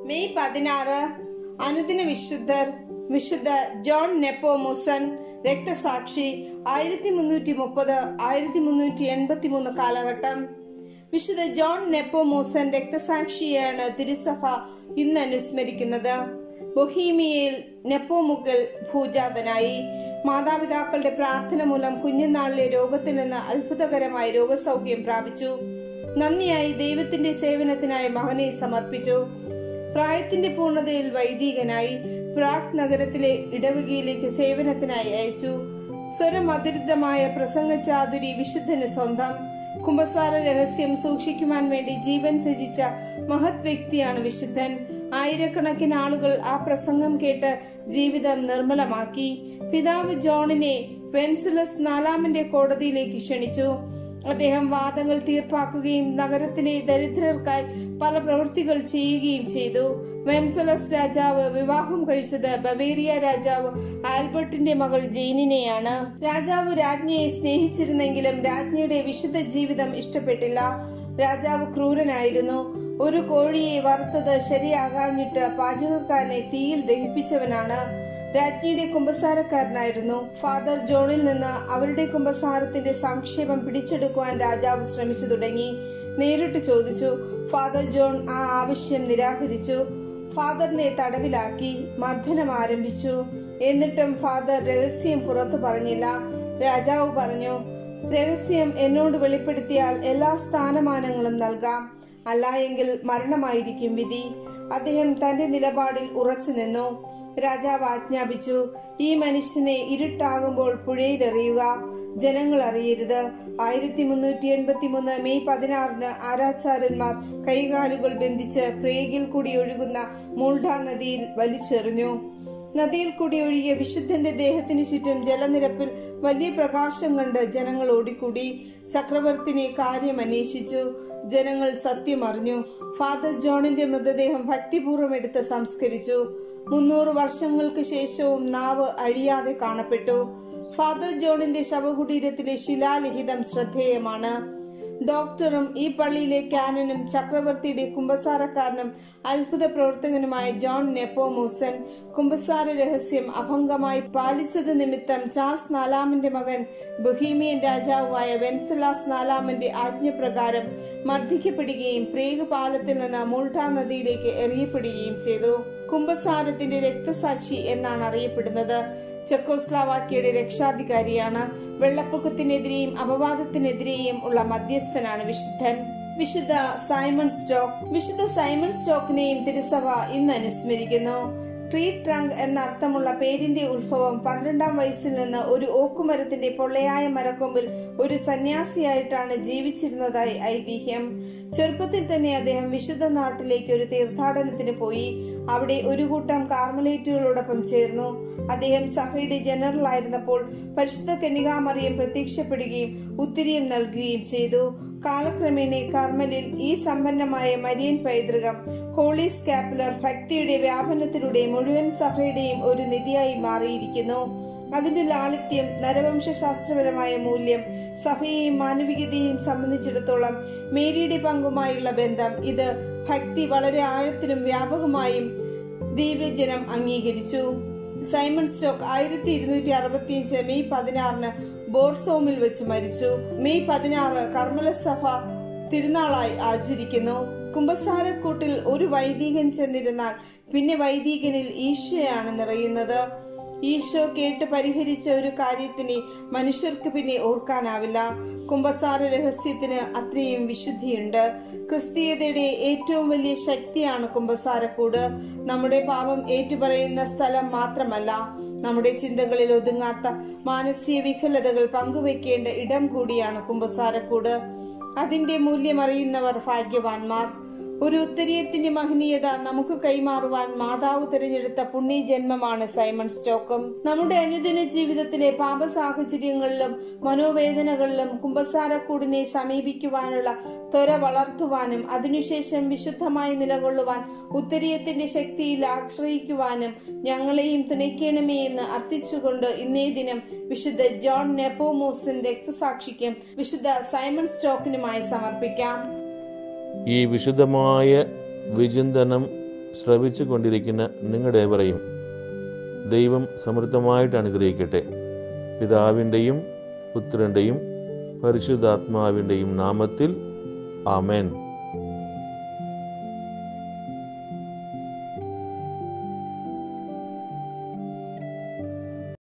May പതിനാറ് അനുദിന വിശുദ്ധർ വിശുദ്ധ ജോൺ നെപ്പോമുസൻ രക്തസാക്ഷി ആയിരത്തി മുന്നൂറ്റി മുപ്പത് ആയിരത്തി മുന്നൂറ്റി എൺപത്തി മൂന്ന് കാലഘട്ടം വിശുദ്ധ ജോൺ നെപ്പോമൂസൻ രക്തസാക്ഷിയാണ് തിരുസഭ ഇന്ന് അനുസ്മരിക്കുന്നത് ബൊഹീമിയയിൽ നെപ്പോമുക്കൽ ഭൂജാതനായി മാതാപിതാക്കളുടെ പ്രാർത്ഥന മൂലം കുഞ്ഞുനാളിലെ രോഗത്തിൽ നിന്ന് അത്ഭുതകരമായ രോഗസൗഖ്യം പ്രാപിച്ചു നന്ദിയായി ദൈവത്തിന്റെ സേവനത്തിനായി മകനെ സമർപ്പിച്ചു പ്രായത്തിന്റെ പൂർണ്ണതയിൽ വൈദികനായി പ്രാഗ് നഗരത്തിലെ ഇടവകയിലേക്ക് സേവനത്തിനായി അയച്ചു സ്വരമതിരിതമായ പ്രസംഗചാതുരി വിശുദ്ധന് സ്വന്തം കുംഭസാര രഹസ്യം സൂക്ഷിക്കുവാൻ വേണ്ടി ജീവൻ ത്യജിച്ച മഹത് വ്യക്തിയാണ് വിശുദ്ധൻ ആയിരക്കണക്കിന് ആളുകൾ ആ പ്രസംഗം കേട്ട് ജീവിതം നിർമ്മലമാക്കി പിതാവ് ജോണിനെ വെൻസിലസ് നാലാമന്റെ കോടതിയിലേക്ക് ക്ഷണിച്ചു അദ്ദേഹം വാദങ്ങൾ തീർപ്പാക്കുകയും നഗരത്തിലെ ദരിദ്രർക്കായി പല പ്രവൃത്തികൾ ചെയ്യുകയും ചെയ്തു വെൻസലസ് രാജാവ് വിവാഹം കഴിച്ചത് ബവേറിയ രാജാവ് ആൽബർട്ടിന്റെ മകൾ ജെയിനിനെയാണ് രാജാവ് രാജ്ഞിയെ സ്നേഹിച്ചിരുന്നെങ്കിലും രാജ്ഞിയുടെ വിശുദ്ധ ജീവിതം ഇഷ്ടപ്പെട്ടില്ല രാജാവ് ക്രൂരനായിരുന്നു ഒരു കോഴിയെ വറുത്തത് ശരിയാകാഞ്ഞിട്ട് പാചകക്കാരനെ തീയിൽ ദഹിപ്പിച്ചവനാണ് രാജ്ഞിയുടെ കുമ്പസാരക്കാരനായിരുന്നു ഫാദർ ജോണിൽ നിന്ന് അവരുടെ കുമ്പസാരത്തിന്റെ സംക്ഷേപം പിടിച്ചെടുക്കുവാൻ രാജാവ് ശ്രമിച്ചു തുടങ്ങി നേരിട്ട് ചോദിച്ചു ഫാദർ ജോൺ ആ ആവശ്യം നിരാകരിച്ചു ഫാദറിനെ തടവിലാക്കി മർദ്ദനം ആരംഭിച്ചു എന്നിട്ടും ഫാദർ രഹസ്യം പുറത്തു പറഞ്ഞില്ല രാജാവ് പറഞ്ഞു രഹസ്യം എന്നോട് വെളിപ്പെടുത്തിയാൽ എല്ലാ സ്ഥാനമാനങ്ങളും നൽകാം അല്ല എങ്കിൽ മരണമായിരിക്കും വിധി അദ്ദേഹം തന്റെ നിലപാടിൽ ഉറച്ചു നിന്നു രാജാവ് ആജ്ഞാപിച്ചു ഈ മനുഷ്യനെ ഇരുട്ടാകുമ്പോൾ പുഴയിലെറിയുക ജനങ്ങൾ അറിയരുത് ആയിരത്തി മുന്നൂറ്റി എൺപത്തി മൂന്ന് മെയ് പതിനാറിന് ആരാച്ചാരന്മാർ കൈകാലുകൾ ബന്ധിച്ച് പ്രേഗിൽ കൂടി ഒഴുകുന്ന മൂൾഡ നദിയിൽ വലിച്ചെറിഞ്ഞു നദിയിൽ കൂടി ഒഴുകിയ വിശുദ്ധന്റെ ദേഹത്തിനു ചുറ്റും ജലനിരപ്പിൽ വലിയ പ്രകാശം കണ്ട് ജനങ്ങൾ ഓടിക്കൂടി ചക്രവർത്തിനെ കാര്യം അന്വേഷിച്ചു ജനങ്ങൾ സത്യം അറിഞ്ഞു ഫാദർ ജോണിന്റെ മൃതദേഹം ഭക്തിപൂർവ്വം എടുത്ത് സംസ്കരിച്ചു മുന്നൂറ് വർഷങ്ങൾക്ക് ശേഷവും നാവ് അഴിയാതെ കാണപ്പെട്ടു ഫാദർ ജോണിന്റെ ശവകുടീരത്തിലെ ശിലാലിഖിതം ശ്രദ്ധേയമാണ് ഡോക്ടറും ഈ പള്ളിയിലെ കാനനും ചക്രവർത്തിയുടെ കുമ്പസാരക്കാരനും അത്ഭുത പ്രവർത്തകനുമായ ജോൺ നെപ്പോമൂസൻ കുമ്പസാര രഹസ്യം അഭംഗമായി പാലിച്ചത് നിമിത്തം ചാൾസ് നാലാമന്റെ മകൻ ബൊഹീമിയൻ രാജാവായ വെൻസലാസ് നാലാമന്റെ ആജ്ഞപ്രകാരം മർദ്ദിക്കപ്പെടുകയും പ്രേഗ് പാലത്തിൽ നിന്ന് മുൾട്ട നദിയിലേക്ക് എറിയപ്പെടുകയും ചെയ്തു കുംഭസാരത്തിന്റെ രക്തസാക്ഷി എന്നാണ് അറിയപ്പെടുന്നത് ചെക്കോസ്ലാവാക്യയുടെ രക്ഷാധികാരിയാണ് വെള്ളപ്പൊക്കത്തിനെതിരെയും അപവാദത്തിനെതിരെയും ഉള്ള മധ്യസ്ഥനാണ് വിശുദ്ധൻ വിശുദ്ധ സൈമൺ സ്റ്റോക്ക് വിശുദ്ധ സൈമൺ സ്റ്റോക്കിനെയും തിരുസഭ ഇന്ന് അനുസ്മരിക്കുന്നു ട്രീ ട്രങ്ക് എന്ന അർത്ഥമുള്ള പേരിന്റെ ഉത്ഭവം പന്ത്രണ്ടാം വയസ്സിൽ നിന്ന് ഒരു ഓക്കുമരത്തിന്റെ പൊള്ളയായ മരക്കൊമ്പിൽ ഒരു സന്യാസിയായിട്ടാണ് ജീവിച്ചിരുന്നതായി ഐതിഹ്യം ചെറുപ്പത്തിൽ തന്നെ അദ്ദേഹം വിശുദ്ധ നാട്ടിലേക്ക് ഒരു തീർത്ഥാടനത്തിന് പോയി അവിടെ ഒരു കൂട്ടം കാർമലേറ്റുകളോടൊപ്പം ചേർന്നു അദ്ദേഹം സഭയുടെ ജനറൽ ആയിരുന്നപ്പോൾ പരിശുദ്ധ കന്യകാമറിയം പ്രത്യക്ഷപ്പെടുകയും ഉത്തിരിയും നൽകുകയും ചെയ്തു കാലക്രമേണ കർമ്മലിൽ ഈ സമ്പന്നമായ മരിയൻ പൈതൃകം ഹോളി സ്കാപ്പുലർ ഭക്തിയുടെ വ്യാപനത്തിലൂടെ മുഴുവൻ സഭയുടെയും ഒരു നിധിയായി മാറിയിരിക്കുന്നു അതിന്റെ ലാളിത്യം നരവംശാസ്ത്രപരമായ മൂല്യം സഭയെയും മാനവികതയെയും സംബന്ധിച്ചിടത്തോളം മേരിയുടെ പങ്കുമായുള്ള ബന്ധം ഇത് ഭക്തി വളരെ ആഴത്തിലും വ്യാപകമായും ദിവ്യജനം അംഗീകരിച്ചു സൈമൺ സ്റ്റോക്ക് ആയിരത്തി ഇരുന്നൂറ്റി അറുപത്തിയഞ്ച് മെയ് പതിനാറിന് ബോർസോമിൽ വെച്ച് മരിച്ചു മെയ് പതിനാറ് കർമ്മല സഭ തിരുനാളായി ആചരിക്കുന്നു കുംഭസാരക്കൂട്ടിൽ ഒരു വൈദികൻ ചെന്നിരുന്നാൽ പിന്നെ വൈദികനിൽ ഈശോയാണ് നിറയുന്നത് ഈശോ കേട്ട് പരിഹരിച്ച ഒരു കാര്യത്തിന് മനുഷ്യർക്ക് പിന്നെ ഓർക്കാനാവില്ല കുംഭസാര രഹസ്യത്തിന് അത്രയും വിശുദ്ധിയുണ്ട് ക്രിസ്തീയതയുടെ ഏറ്റവും വലിയ ശക്തിയാണ് കുംഭസാരക്കൂട് നമ്മുടെ പാപം ഏറ്റുപറയുന്ന സ്ഥലം മാത്രമല്ല നമ്മുടെ ചിന്തകളിൽ ഒതുങ്ങാത്ത മാനസിക വിഫലതകൾ പങ്കുവെക്കേണ്ട ഇടം കൂടിയാണ് കുംഭസാരക്കൂട് അതിന്റെ മൂല്യം അറിയുന്നവർ ഭാഗ്യവാന്മാർ ഒരു ഉത്തരീയത്തിന്റെ മഹനീയത നമുക്ക് കൈമാറുവാൻ മാതാവ് തിരഞ്ഞെടുത്ത പുണ്യ ജന്മമാണ് സൈമൺ സ്റ്റോക്കും നമ്മുടെ അനുദിന ജീവിതത്തിലെ പാപ സാഹചര്യങ്ങളിലും മനോവേദനകളിലും കുംഭസാരക്കൂടിനെ സമീപിക്കുവാനുള്ള ത്വര വളർത്തുവാനും അതിനുശേഷം വിശുദ്ധമായി നിലകൊള്ളുവാൻ ഉത്തരീയത്തിന്റെ ശക്തിയിൽ ആശ്രയിക്കുവാനും ഞങ്ങളെയും തുണയ്ക്കണമേ എന്ന് അർത്ഥിച്ചുകൊണ്ട് ഇന്നേ ദിനം വിശുദ്ധ ജോൺ നെപ്പോമോസിന്റെ രക്തസാക്ഷിക്കും വിശുദ്ധ സൈമൺ സ്റ്റോക്കിനുമായി സമർപ്പിക്കാം ഈ വിശുദ്ധമായ വിചിന്തനം ശ്രവിച്ചു കൊണ്ടിരിക്കുന്ന നിങ്ങളുടേവരെയും ദൈവം സമൃദ്ധമായിട്ട് അനുഗ്രഹിക്കട്ടെ പിതാവിൻ്റെയും പുത്രൻ്റെയും പരിശുദ്ധാത്മാവിൻ്റെയും നാമത്തിൽ ആമേൻ